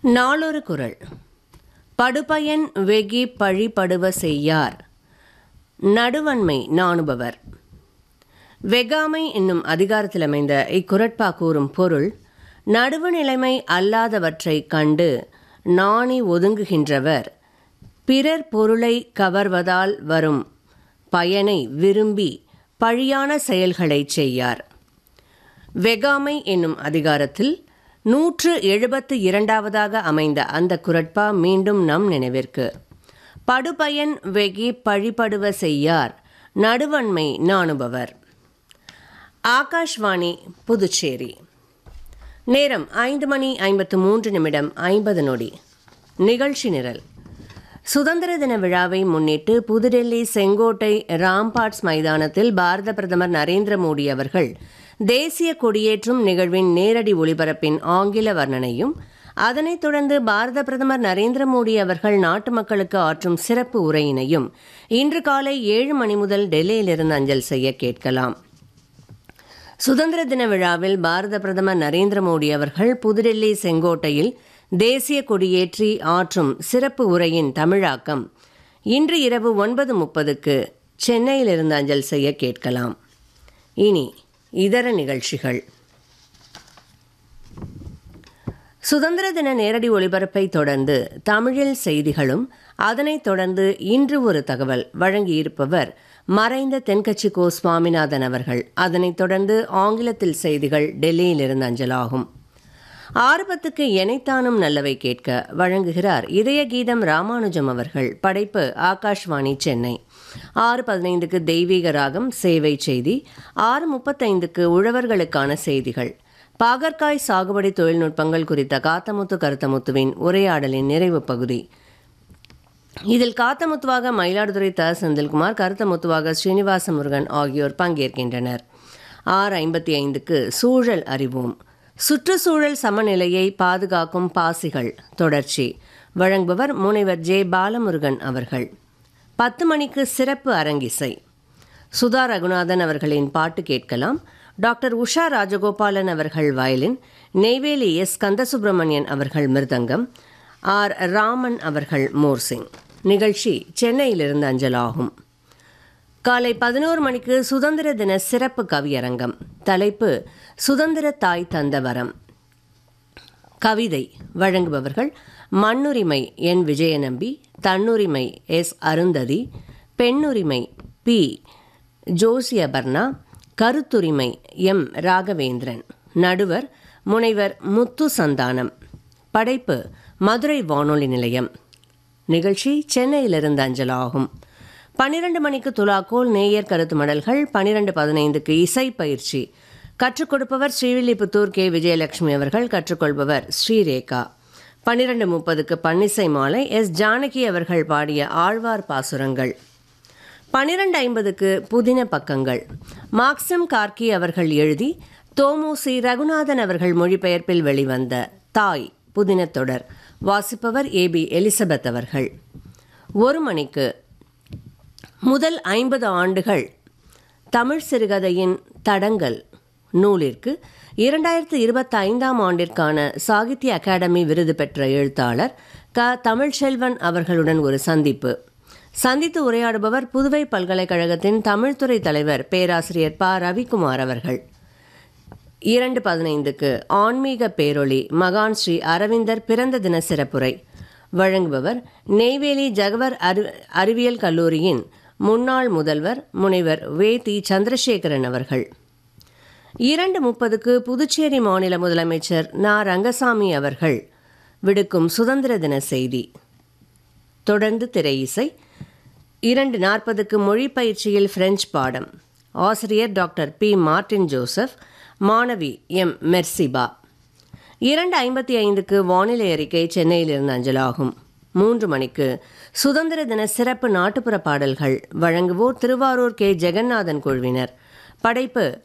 நாளொரு குறள் படுபயன் வெகி பழிபடுவ செய்யார் நடுவன்மை நாணுபவர் வெகாமை என்னும் அதிகாரத்தில் அமைந்த இக்குரட்பா கூறும் பொருள் நடுவுநிலைமை அல்லாதவற்றைக் கண்டு நாணி ஒதுங்குகின்றவர் பிறர் பொருளை கவர்வதால் வரும் பயனை விரும்பி பழியான செயல்களைச் செய்யார் வெகாமை என்னும் அதிகாரத்தில் நூற்று எழுபத்து இரண்டாவதாக அமைந்த அந்த குரட்பா மீண்டும் நம் நினைவிற்கு படுபயன் வெகி பழிபடுவ செய்யார் நடுவன்மை நாணுபவர் ஆகாஷ்வாணி புதுச்சேரி நேரம் ஐந்து மணி ஐம்பத்து மூன்று நிமிடம் ஐம்பது நொடி நிகழ்ச்சி நிரல் சுதந்திர தின விழாவை முன்னிட்டு புதுடெல்லி செங்கோட்டை ராம்பாட்ஸ் மைதானத்தில் பாரத பிரதமர் நரேந்திர மோடி அவர்கள் தேசிய கொடியேற்றும் நிகழ்வின் நேரடி ஒளிபரப்பின் ஆங்கில வர்ணனையும் அதனைத் தொடர்ந்து பாரத பிரதமர் நரேந்திர மோடி அவர்கள் நாட்டு மக்களுக்கு ஆற்றும் சிறப்பு உரையினையும் இன்று காலை ஏழு மணி முதல் டெல்லியிலிருந்து அஞ்சல் செய்ய கேட்கலாம் சுதந்திர தின விழாவில் பாரத பிரதமர் நரேந்திர மோடி அவர்கள் புதுடெல்லி செங்கோட்டையில் தேசிய கொடியேற்றி ஆற்றும் சிறப்பு உரையின் தமிழாக்கம் இன்று இரவு ஒன்பது முப்பதுக்கு சென்னையிலிருந்து அஞ்சல் செய்ய கேட்கலாம் இனி இதர நிகழ்ச்சிகள் சுதந்திர தின நேரடி ஒளிபரப்பை தொடர்ந்து தமிழில் செய்திகளும் அதனைத் தொடர்ந்து இன்று ஒரு தகவல் வழங்கியிருப்பவர் மறைந்த தென்கட்சி கோ சுவாமிநாதன் அவர்கள் அதனைத் தொடர்ந்து ஆங்கிலத்தில் செய்திகள் டெல்லியிலிருந்து அஞ்சலாகும் ஆறு பத்துக்கு எனைத்தானும் நல்லவை கேட்க வழங்குகிறார் இதய கீதம் ராமானுஜம் அவர்கள் படைப்பு ஆகாஷ்வாணி சென்னை ஆறு பதினைந்துக்கு தெய்வீக ராகம் சேவை செய்தி ஆறு முப்பத்தைந்துக்கு உழவர்களுக்கான செய்திகள் பாகற்காய் சாகுபடி தொழில்நுட்பங்கள் குறித்த காத்தமுத்து கருத்தமுத்துவின் உரையாடலின் நிறைவு பகுதி இதில் காத்தமுத்துவாக மயிலாடுதுறை த செந்தில்குமார் கருத்தமுத்துவாக ஸ்ரீனிவாச முருகன் ஆகியோர் பங்கேற்கின்றனர் ஆறு ஐம்பத்தி ஐந்துக்கு சூழல் அறிவோம் சுற்றுச்சூழல் சமநிலையை பாதுகாக்கும் பாசிகள் தொடர்ச்சி வழங்குபவர் முனைவர் ஜே பாலமுருகன் அவர்கள் பத்து மணிக்கு சிறப்பு அரங்கிசை சுதா ரகுநாதன் அவர்களின் பாட்டு கேட்கலாம் டாக்டர் உஷா ராஜகோபாலன் அவர்கள் வயலின் நெய்வேலி எஸ் கந்தசுப்பிரமணியன் அவர்கள் மிருதங்கம் ஆர் ராமன் அவர்கள் மோர்சிங் நிகழ்ச்சி சென்னையிலிருந்து அஞ்சலாகும் காலை பதினோரு மணிக்கு சுதந்திர தின சிறப்பு கவியரங்கம் தலைப்பு சுதந்திர தாய் தந்த வரம் கவிதை வழங்குபவர்கள் மண்ணுரிமை என் விஜயநம்பி தன்னுரிமை எஸ் அருந்ததி பெண்ணுரிமை பி ஜோசியபர்ணா கருத்துரிமை எம் ராகவேந்திரன் நடுவர் முனைவர் முத்து சந்தானம் படைப்பு மதுரை வானொலி நிலையம் நிகழ்ச்சி சென்னையிலிருந்து அஞ்சலாகும் பன்னிரண்டு மணிக்கு துலாக்கோல் நேயர் கருத்து மடல்கள் பன்னிரண்டு பதினைந்துக்கு இசை பயிற்சி கற்றுக் கொடுப்பவர் ஸ்ரீவில்லிபுத்தூர் கே விஜயலட்சுமி அவர்கள் கற்றுக்கொள்பவர் ஸ்ரீரேகா பன்னிரண்டு முப்பதுக்கு பன்னிசை மாலை எஸ் ஜானகி அவர்கள் பாடிய ஆழ்வார் பாசுரங்கள் பன்னிரண்டு ஐம்பதுக்கு புதின பக்கங்கள் மார்க்சம் கார்கி அவர்கள் எழுதி தோமுசி ரகுநாதன் அவர்கள் மொழிபெயர்ப்பில் வெளிவந்த தாய் புதின தொடர் வாசிப்பவர் ஏ பி எலிசபெத் அவர்கள் ஒரு மணிக்கு முதல் ஐம்பது ஆண்டுகள் தமிழ் சிறுகதையின் தடங்கல் நூலிற்கு இரண்டாயிரத்து இருபத்தி ஐந்தாம் ஆண்டிற்கான சாகித்ய அகாடமி விருது பெற்ற எழுத்தாளர் க தமிழ்ச்செல்வன் அவர்களுடன் ஒரு சந்திப்பு சந்தித்து உரையாடுபவர் புதுவை பல்கலைக்கழகத்தின் தமிழ்துறை தலைவர் பேராசிரியர் ப ரவிக்குமார் அவர்கள் இரண்டு பதினைந்துக்கு ஆன்மீக பேரொளி மகான் ஸ்ரீ அரவிந்தர் பிறந்த தின சிறப்புரை வழங்குபவர் நெய்வேலி ஜகவர் அறி அறிவியல் கல்லூரியின் முன்னாள் முதல்வர் முனைவர் வே தி சந்திரசேகரன் அவர்கள் இரண்டு முப்பதுக்கு புதுச்சேரி மாநில முதலமைச்சர் நா ரங்கசாமி அவர்கள் விடுக்கும் சுதந்திர தின செய்தி தொடர்ந்து திரை இசை இரண்டு நாற்பதுக்கு மொழி பயிற்சியில் பிரெஞ்சு பாடம் ஆசிரியர் டாக்டர் பி மார்டின் ஜோசப் மாணவி எம் மெர்சிபா இரண்டு ஐம்பத்தி ஐந்துக்கு வானிலை அறிக்கை சென்னையிலிருந்து அஞ்சலாகும் மூன்று மணிக்கு சுதந்திர தின சிறப்பு நாட்டுப்புற பாடல்கள் வழங்குவோர் திருவாரூர் கே ஜெகநாதன் குழுவினர் படைப்பு